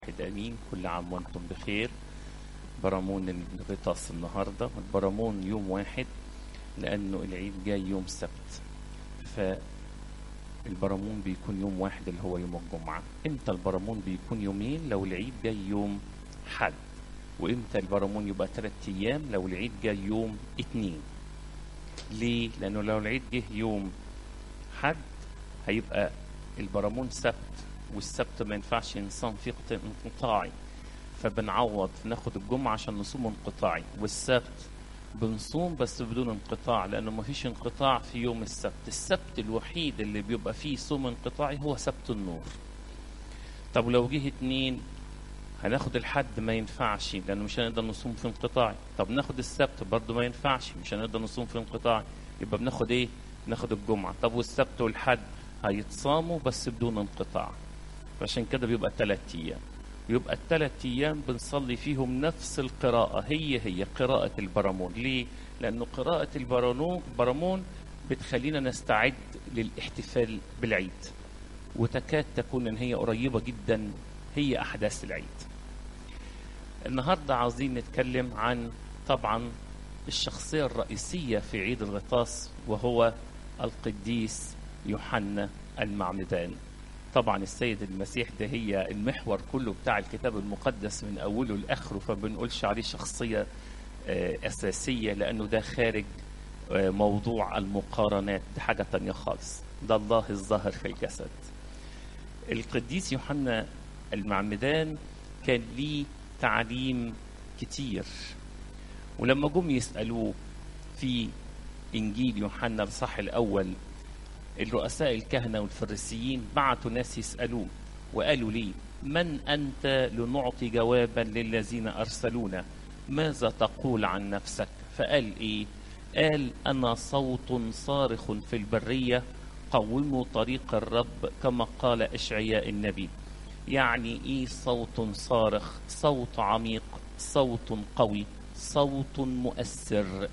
واحد امين كل عام وانتم بخير برامون الغطاس النهارده البرامون يوم واحد لانه العيد جاي يوم سبت فالبرامون بيكون يوم واحد اللي هو يوم الجمعه امتى البرامون بيكون يومين لو العيد جاي يوم حد وامتى البرامون يبقى ثلاث ايام لو العيد جاي يوم اتنين ليه لانه لو العيد جه يوم حد هيبقى البرامون سبت والسبت ما ينفعش نصوم فيه انقطاعي فبنعوض ناخد الجمعة عشان نصوم انقطاعي والسبت بنصوم بس بدون انقطاع لأنه ما فيش انقطاع في يوم السبت السبت الوحيد اللي بيبقى فيه صوم انقطاعي هو سبت النور طب لو جه اتنين هناخد الحد ما ينفعش لأنه مش هنقدر نصوم في انقطاعي طب ناخد السبت برضه ما ينفعش مش هنقدر نصوم في انقطاعي يبقى بناخد ايه ناخد الجمعة طب والسبت والحد هيتصاموا بس بدون انقطاع فعشان كده بيبقى ثلاث ايام يبقى الثلاث ايام بنصلي فيهم نفس القراءة هي هي قراءة البرامون ليه؟ لأنه قراءة البرامون برامون بتخلينا نستعد للاحتفال بالعيد وتكاد تكون ان هي قريبة جدا هي أحداث العيد النهاردة عاوزين نتكلم عن طبعا الشخصية الرئيسية في عيد الغطاس وهو القديس يوحنا المعمدان طبعا السيد المسيح ده هي المحور كله بتاع الكتاب المقدس من اوله لاخره فبنقولش عليه شخصيه اساسيه لانه ده خارج موضوع المقارنات ده حاجه تانية خالص ده الله الظاهر في الجسد القديس يوحنا المعمدان كان ليه تعليم كتير ولما جم يسالوه في انجيل يوحنا الصح الاول الرؤساء الكهنة والفريسيين بعتوا ناس يسألوه وقالوا لي من أنت لنعطي جوابا للذين أرسلونا ماذا تقول عن نفسك فقال إيه قال أنا صوت صارخ في البرية قوموا طريق الرب كما قال إشعياء النبي يعني إيه صوت صارخ صوت عميق صوت قوي صوت مؤثر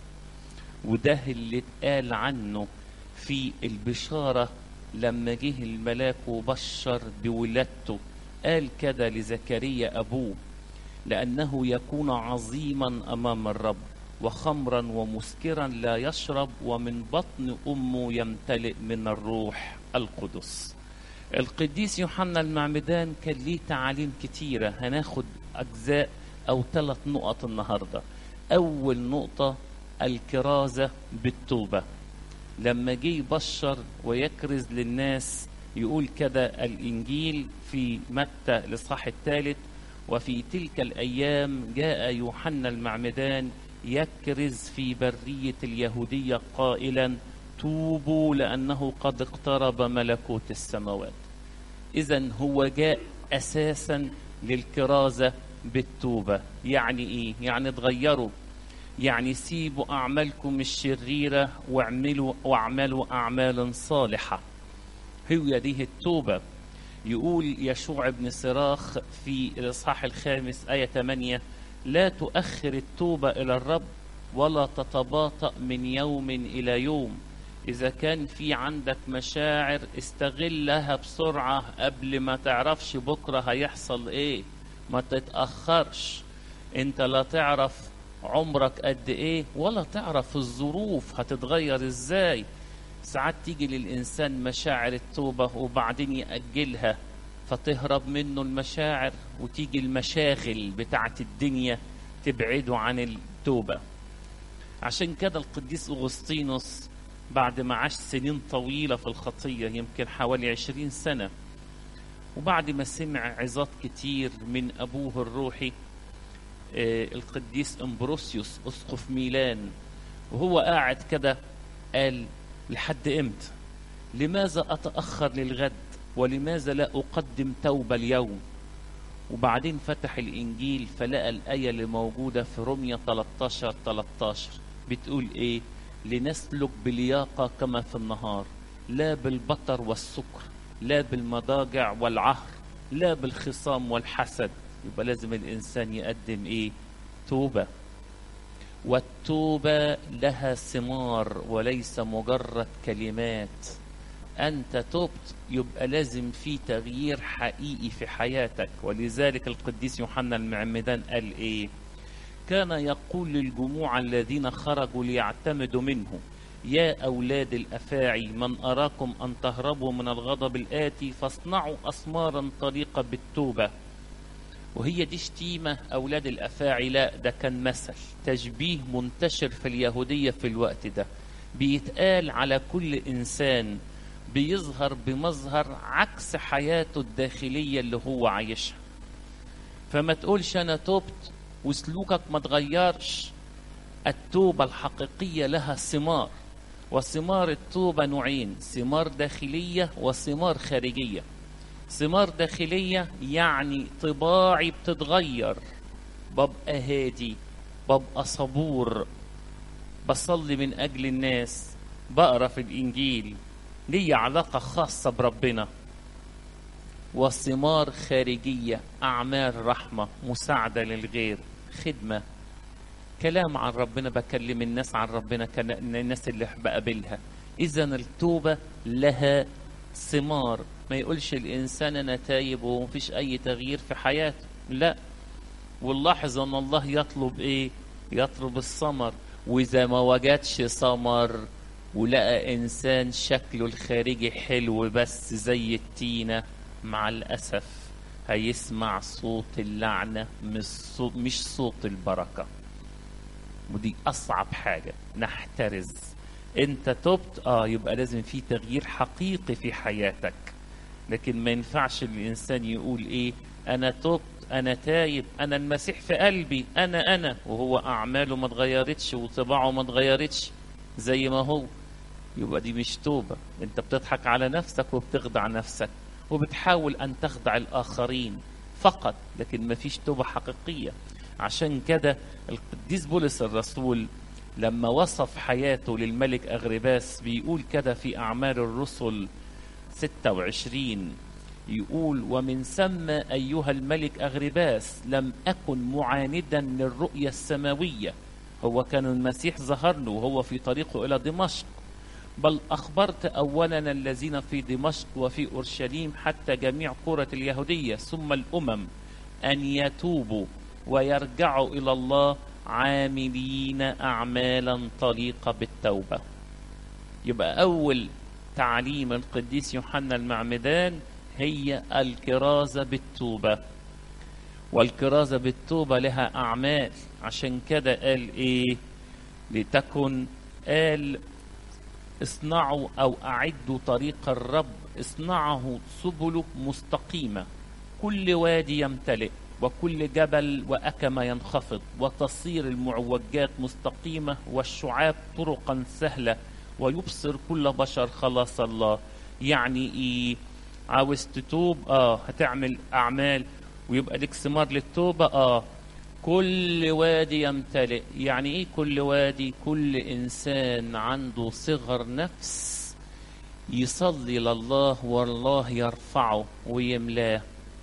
وده اللي اتقال عنه في البشارة لما جه الملاك وبشر بولادته قال كده لزكريا أبوه لأنه يكون عظيما أمام الرب وخمرا ومسكرا لا يشرب ومن بطن أمه يمتلئ من الروح القدس القديس يوحنا المعمدان كان ليه تعاليم كتيرة هناخد أجزاء أو ثلاث نقط النهاردة أول نقطة الكرازة بالتوبة لما جه يبشر ويكرز للناس يقول كده الانجيل في متى الاصحاح الثالث وفي تلك الايام جاء يوحنا المعمدان يكرز في بريه اليهوديه قائلا توبوا لانه قد اقترب ملكوت السماوات اذا هو جاء اساسا للكرازه بالتوبه يعني ايه يعني تغيروا يعني سيبوا أعمالكم الشريرة واعملوا واعملوا أعمالا صالحة هي دي التوبة يقول يشوع بن صراخ في الإصحاح الخامس آية 8 لا تؤخر التوبة إلى الرب ولا تتباطأ من يوم إلى يوم إذا كان في عندك مشاعر استغلها بسرعة قبل ما تعرفش بكرة هيحصل إيه ما تتأخرش أنت لا تعرف عمرك قد ايه ولا تعرف الظروف هتتغير ازاي ساعات تيجي للانسان مشاعر التوبه وبعدين ياجلها فتهرب منه المشاعر وتيجي المشاغل بتاعه الدنيا تبعده عن التوبه عشان كده القديس اغسطينوس بعد ما عاش سنين طويله في الخطيه يمكن حوالي عشرين سنه وبعد ما سمع عظات كتير من ابوه الروحي القديس امبروسيوس اسقف ميلان وهو قاعد كده قال لحد امتى لماذا اتاخر للغد ولماذا لا اقدم توبه اليوم وبعدين فتح الانجيل فلقى الايه اللي موجوده في روميا 13 13 بتقول ايه لنسلك بلياقه كما في النهار لا بالبطر والسكر لا بالمضاجع والعهر لا بالخصام والحسد يبقى لازم الإنسان يقدم إيه توبة والتوبة لها ثمار وليس مجرد كلمات أنت تبت يبقى لازم في تغيير حقيقي في حياتك ولذلك القديس يوحنا المعمدان قال إيه كان يقول للجموع الذين خرجوا ليعتمدوا منه يا أولاد الأفاعي من أراكم أن تهربوا من الغضب الآتي فاصنعوا أسمارا طريقة بالتوبة وهي دي شتيمة أولاد الأفاعي لا ده كان مثل تشبيه منتشر في اليهودية في الوقت ده بيتقال على كل إنسان بيظهر بمظهر عكس حياته الداخلية اللي هو عايشها فما تقولش أنا تبت وسلوكك ما تغيرش التوبة الحقيقية لها ثمار وثمار التوبة نوعين ثمار داخلية وثمار خارجية ثمار داخلية يعني طباعي بتتغير ببقى هادي ببقى صبور بصلي من أجل الناس بقرا في الإنجيل لي علاقة خاصة بربنا وثمار خارجية أعمال رحمة مساعدة للغير خدمة كلام عن ربنا بكلم الناس عن ربنا كان الناس اللي بقابلها إذا التوبة لها ثمار ما يقولش الإنسان أنا تايب ومفيش أي تغيير في حياته لا ونلاحظ أن الله يطلب إيه يطلب الثمر وإذا ما وجدش ثمر ولقى إنسان شكله الخارجي حلو بس زي التينة مع الأسف هيسمع صوت اللعنة مش صوت, مش صوت البركة ودي أصعب حاجة نحترز أنت تبت آه يبقى لازم في تغيير حقيقي في حياتك لكن ما ينفعش الإنسان يقول إيه أنا تبت أنا تايب أنا المسيح في قلبي أنا أنا وهو أعماله ما اتغيرتش وطباعه ما اتغيرتش زي ما هو يبقى دي مش توبة أنت بتضحك على نفسك وبتخدع نفسك وبتحاول أن تخدع الآخرين فقط لكن ما فيش توبة حقيقية عشان كده القديس بولس الرسول لما وصف حياته للملك أغرباس بيقول كده في أعمال الرسل 26 يقول ومن ثم أيها الملك أغرباس لم أكن معاندا للرؤية السماوية هو كان المسيح ظهر له وهو في طريقه إلى دمشق بل أخبرت أولا الذين في دمشق وفي أورشليم حتى جميع قرى اليهودية ثم الأمم أن يتوبوا ويرجعوا إلى الله عاملين أعمالا طليقة بالتوبة يبقى أول تعليم القديس يوحنا المعمدان هي الكرازة بالتوبة والكرازة بالتوبة لها أعمال عشان كده قال إيه لتكن قال اصنعوا أو أعدوا طريق الرب اصنعه سبله مستقيمة كل وادي يمتلئ وكل جبل وأكم ينخفض وتصير المعوجات مستقيمة والشعاب طرقا سهلة ويبصر كل بشر خلاص الله يعني إيه عاوز تتوب اه هتعمل اعمال ويبقى لك ثمار للتوبه اه كل وادي يمتلئ يعني ايه كل وادي كل انسان عنده صغر نفس يصلي لله والله يرفعه ويملاه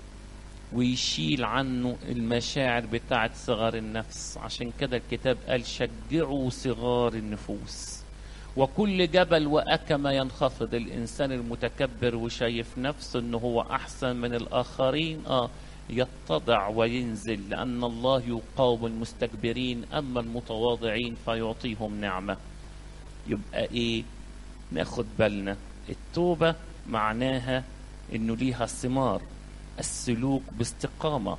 ويشيل عنه المشاعر بتاعت صغر النفس عشان كده الكتاب قال شجعوا صغار النفوس وكل جبل وأكم ينخفض الإنسان المتكبر وشايف نفسه أنه هو أحسن من الآخرين آه يتضع وينزل لأن الله يقاوم المستكبرين أما المتواضعين فيعطيهم نعمة يبقى إيه ناخد بالنا التوبة معناها أنه ليها ثمار السلوك باستقامة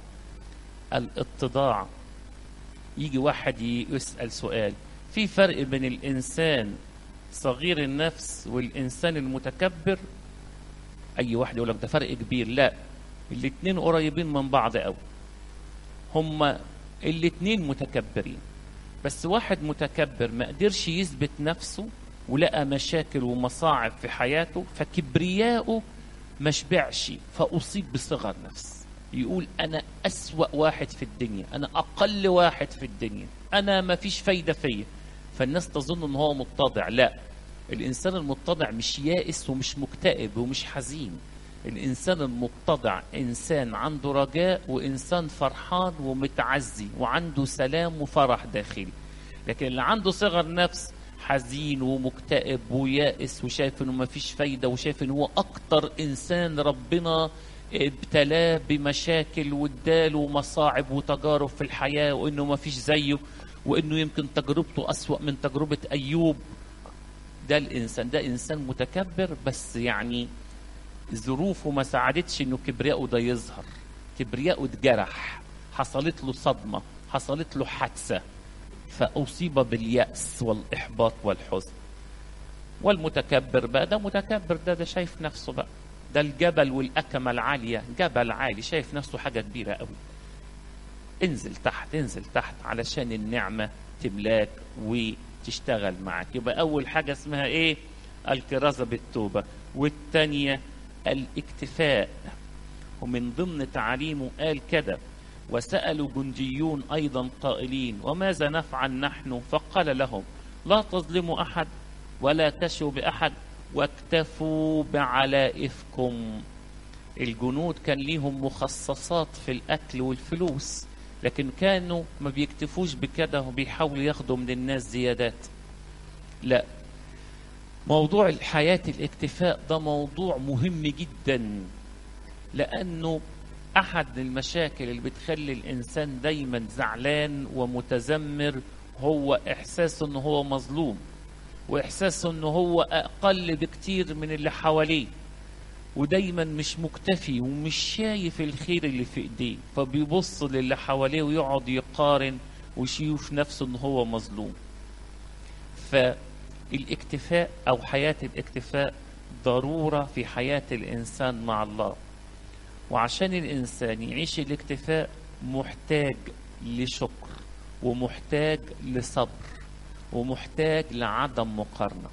الاتضاع يجي واحد يسأل سؤال في فرق بين الإنسان صغير النفس والإنسان المتكبر أي واحد يقول لك ده فرق كبير لا الاتنين قريبين من بعض قوي هما الاتنين متكبرين بس واحد متكبر ما قدرش يثبت نفسه ولقى مشاكل ومصاعب في حياته فكبرياءه ما شبعش فأصيب بصغر نفس يقول أنا أسوأ واحد في الدنيا أنا أقل واحد في الدنيا أنا ما فيش فايدة فيا فالناس تظن ان هو متضع لا الانسان المتضع مش يائس ومش مكتئب ومش حزين الانسان المتضع انسان عنده رجاء وانسان فرحان ومتعزي وعنده سلام وفرح داخلي لكن اللي عنده صغر نفس حزين ومكتئب ويائس وشايف انه ما فيش فايدة وشايف انه هو اكتر انسان ربنا ابتلاه بمشاكل واداله مصاعب وتجارب في الحياة وانه ما فيش زيه وانه يمكن تجربته اسوأ من تجربة ايوب ده الانسان ده انسان متكبر بس يعني ظروفه ما ساعدتش انه كبرياءه ده يظهر كبرياءه اتجرح حصلت له صدمة حصلت له حادثة فأصيب باليأس والإحباط والحزن والمتكبر بقى ده متكبر ده ده شايف نفسه بقى ده الجبل والأكمة العالية جبل عالي شايف نفسه حاجة كبيرة قوي انزل تحت انزل تحت علشان النعمة تملاك وتشتغل معك يبقى أول حاجة اسمها إيه الكرازة بالتوبة والتانية الاكتفاء ومن ضمن تعاليمه قال كده وسألوا جنديون أيضا قائلين وماذا نفعل نحن فقال لهم لا تظلموا أحد ولا تشوا بأحد واكتفوا بعلائفكم الجنود كان ليهم مخصصات في الأكل والفلوس لكن كانوا ما بيكتفوش بكده وبيحاولوا ياخدوا من الناس زيادات لا موضوع الحياة الاكتفاء ده موضوع مهم جدا لأنه أحد المشاكل اللي بتخلي الإنسان دايما زعلان ومتذمر هو إحساسه إنه هو مظلوم وإحساسه إنه هو أقل بكتير من اللي حواليه ودايما مش مكتفي ومش شايف الخير اللي في ايديه فبيبص للي حواليه ويقعد يقارن ويشوف نفسه ان هو مظلوم فالاكتفاء او حياة الاكتفاء ضرورة في حياة الانسان مع الله وعشان الانسان يعيش الاكتفاء محتاج لشكر ومحتاج لصبر ومحتاج لعدم مقارنه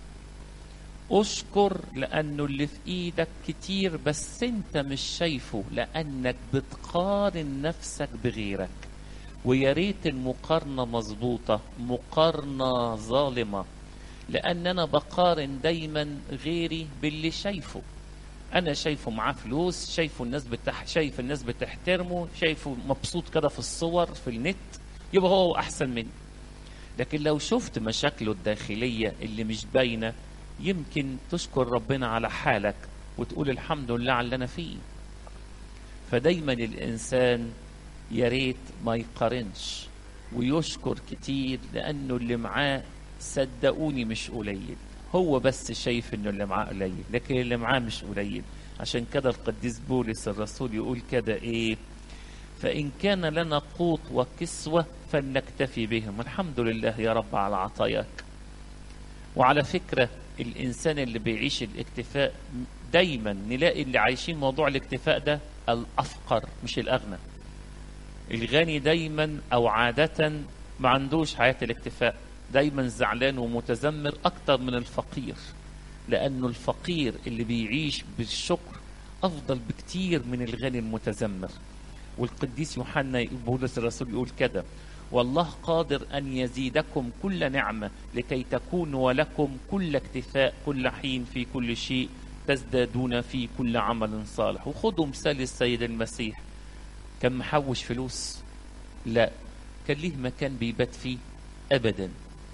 اشكر لانه اللي في ايدك كتير بس انت مش شايفه لانك بتقارن نفسك بغيرك ويا ريت المقارنه مظبوطه مقارنه ظالمه لان انا بقارن دايما غيري باللي شايفه انا شايفه معاه فلوس شايفه الناس بتح... شايف الناس بتحترمه شايفه مبسوط كده في الصور في النت يبقى هو احسن مني لكن لو شفت مشاكله الداخليه اللي مش باينه يمكن تشكر ربنا على حالك وتقول الحمد لله على اللي انا فيه فدايما الانسان يا ريت ما يقارنش ويشكر كتير لانه اللي معاه صدقوني مش قليل هو بس شايف انه اللي معاه قليل لكن اللي معاه مش قليل عشان كده القديس بولس الرسول يقول كده ايه فإن كان لنا قوت وكسوة فلنكتفي بهم الحمد لله يا رب على عطاياك وعلى فكرة الإنسان اللي بيعيش الاكتفاء دايما نلاقي اللي عايشين موضوع الاكتفاء ده الأفقر مش الأغنى الغني دايما أو عادة ما عندوش حياة الاكتفاء دايما زعلان ومتذمر أكتر من الفقير لأنه الفقير اللي بيعيش بالشكر أفضل بكتير من الغني المتذمر والقديس يوحنا بولس الرسول يقول كده والله قادر أن يزيدكم كل نعمة لكي تكونوا ولكم كل اكتفاء كل حين في كل شيء تزدادون في كل عمل صالح وخدوا مثال السيد المسيح كان محوش فلوس لا كان ليه مكان بيبات فيه أبدا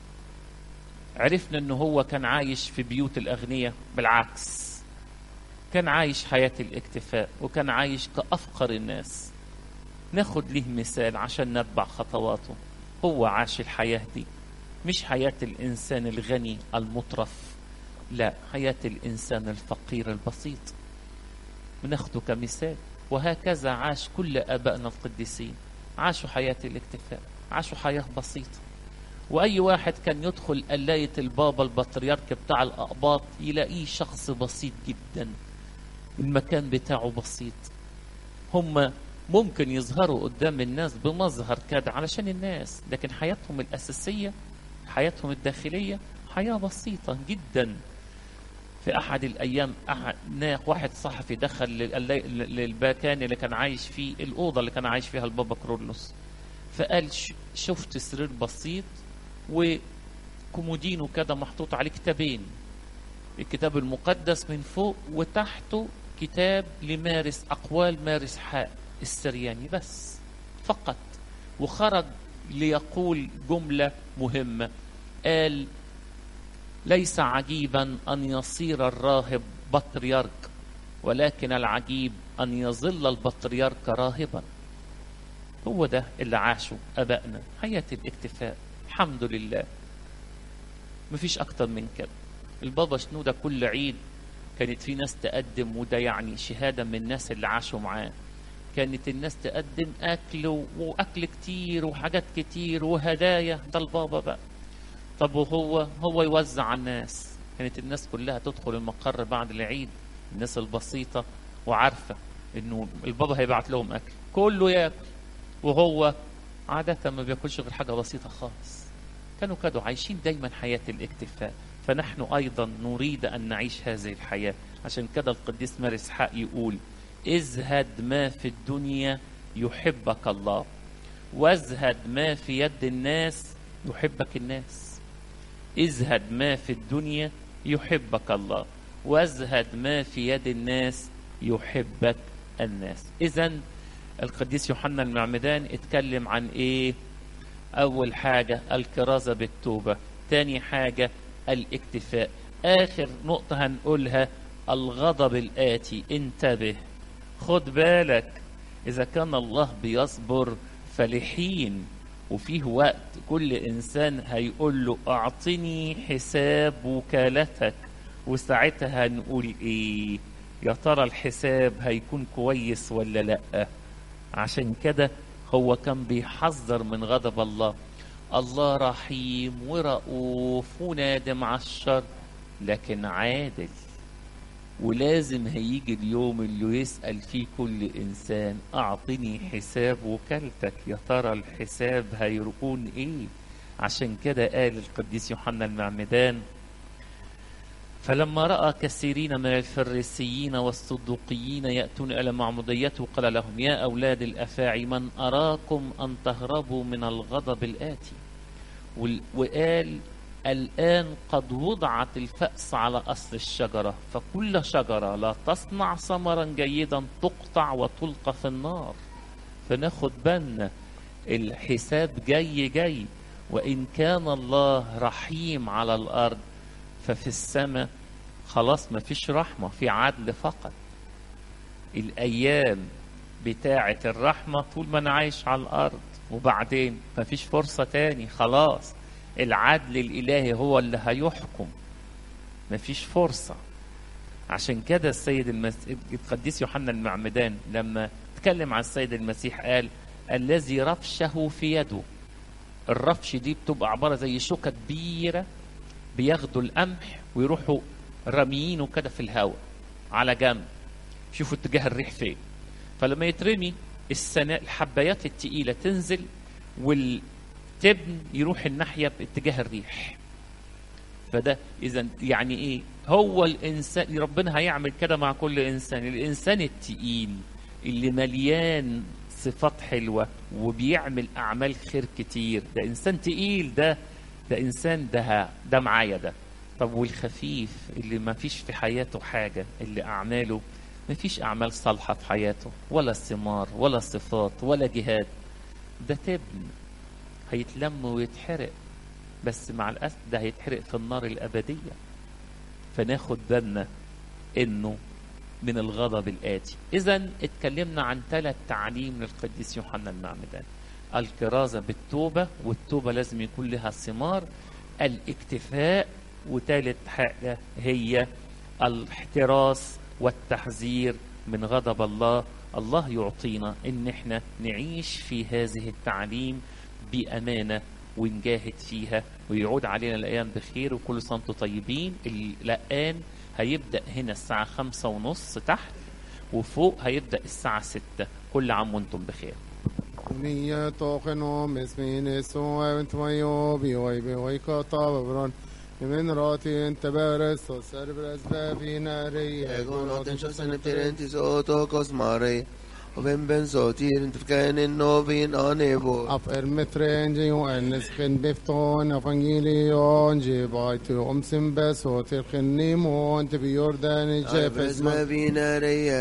عرفنا أنه هو كان عايش في بيوت الأغنياء بالعكس كان عايش حياة الاكتفاء وكان عايش كأفقر الناس ناخد ليه مثال عشان نتبع خطواته هو عاش الحياة دي مش حياة الإنسان الغني المطرف لا حياة الإنسان الفقير البسيط بناخده كمثال وهكذا عاش كل آبائنا القديسين عاشوا حياة الاكتفاء عاشوا حياة بسيطة وأي واحد كان يدخل قلاية البابا البطريرك بتاع الأقباط يلاقيه شخص بسيط جدا المكان بتاعه بسيط هم ممكن يظهروا قدام الناس بمظهر كده علشان الناس لكن حياتهم الأساسية حياتهم الداخلية حياة بسيطة جدا في أحد الأيام أحد واحد صحفي دخل للمكان اللي كان عايش فيه الأوضة اللي كان عايش فيها البابا كرولوس فقال شفت سرير بسيط وكومودينو كده محطوط عليه كتابين الكتاب المقدس من فوق وتحته كتاب لمارس أقوال مارس حاء السرياني بس فقط وخرج ليقول جملة مهمة قال ليس عجيبا أن يصير الراهب بطريرك ولكن العجيب أن يظل البطريرك راهبا هو ده اللي عاشه أبائنا حياة الاكتفاء الحمد لله مفيش أكتر من كده البابا شنودة كل عيد كانت في ناس تقدم وده يعني شهادة من الناس اللي عاشوا معاه كانت الناس تقدم أكل و- وأكل كتير وحاجات كتير وهدايا ده البابا بقى طب وهو هو يوزع على الناس كانت الناس كلها تدخل المقر بعد العيد الناس البسيطة وعارفة انه البابا هيبعت لهم اكل كله ياكل وهو عادة ما بياكلش غير حاجة بسيطة خالص كانوا كانوا عايشين دايما حياة الاكتفاء فنحن أيضا نريد أن نعيش هذه الحياة عشان كده القديس ماري إسحاق يقول ازهد ما في الدنيا يحبك الله وازهد ما في يد الناس يحبك الناس ازهد ما في الدنيا يحبك الله وازهد ما في يد الناس يحبك الناس اذا القديس يوحنا المعمدان اتكلم عن ايه اول حاجه الكرازه بالتوبه تاني حاجه الاكتفاء اخر نقطه هنقولها الغضب الاتي انتبه خد بالك اذا كان الله بيصبر فلحين وفيه وقت كل انسان هيقول له اعطني حساب وكالتك وساعتها هنقول ايه يا ترى الحساب هيكون كويس ولا لا عشان كده هو كان بيحذر من غضب الله الله رحيم ورؤوف ونادم على الشر لكن عادل ولازم هيجي اليوم اللي يسأل فيه كل إنسان أعطني حساب وكالتك يا ترى الحساب هيكون إيه عشان كده قال القديس يوحنا المعمدان فلما رأى كثيرين من الفريسيين والصدوقيين يأتون إلى معموديته قال لهم يا أولاد الأفاعي من أراكم أن تهربوا من الغضب الآتي وال- وقال الآن قد وضعت الفأس على أصل الشجرة فكل شجرة لا تصنع ثمرا جيدا تقطع وتلقى في النار فناخد بالنا الحساب جاي جاي وإن كان الله رحيم على الأرض ففي السماء خلاص ما فيش رحمة في عدل فقط الأيام بتاعة الرحمة طول ما أنا عايش على الأرض وبعدين ما فيش فرصة تاني خلاص العدل الإلهي هو اللي هيحكم ما فيش فرصة عشان كده السيد المس... القديس يوحنا المعمدان لما اتكلم عن السيد المسيح قال الذي رفشه في يده الرفش دي بتبقى عبارة زي شوكة كبيرة بياخدوا القمح ويروحوا راميينه كده في الهواء على جنب شوفوا اتجاه الريح فين فلما يترمي السنة الحبايات التقيلة تنزل والتبن يروح الناحية باتجاه الريح فده اذا يعني ايه هو الانسان ربنا هيعمل كده مع كل انسان الانسان التقيل اللي مليان صفات حلوة وبيعمل أعمال خير كتير ده إنسان تقيل ده ده إنسان ده ده معايا ده طب والخفيف اللي ما فيش في حياته حاجة اللي أعماله ما فيش أعمال صالحة في حياته ولا ثمار ولا صفات ولا جهاد ده تبن هيتلم ويتحرق بس مع الأسف ده هيتحرق في النار الأبدية فناخد بالنا إنه من الغضب الآتي إذا اتكلمنا عن ثلاث تعاليم للقديس يوحنا المعمدان الكرازة بالتوبة والتوبة لازم يكون لها ثمار الاكتفاء وثالث حاجة هي الاحتراس والتحذير من غضب الله الله يعطينا ان احنا نعيش في هذه التعليم بأمانة ونجاهد فيها ويعود علينا الأيام بخير وكل سنة وانتم طيبين الآن هيبدأ هنا الساعة خمسة ونص تحت وفوق هيبدأ الساعة ستة كل عام وانتم بخير Nye tokeno mesmine so event mayo bi oi bi oi kata babron Min rati inte beres so cerbres bevinare Egonoten shosen eptirentis otokos mare. Oven ben sotir interkanen novin anebo. Af ermetrenji o ennes khin bifton evangelion je bait umsim beso til khinni mon te bi jordan Jefes jefes ma vinare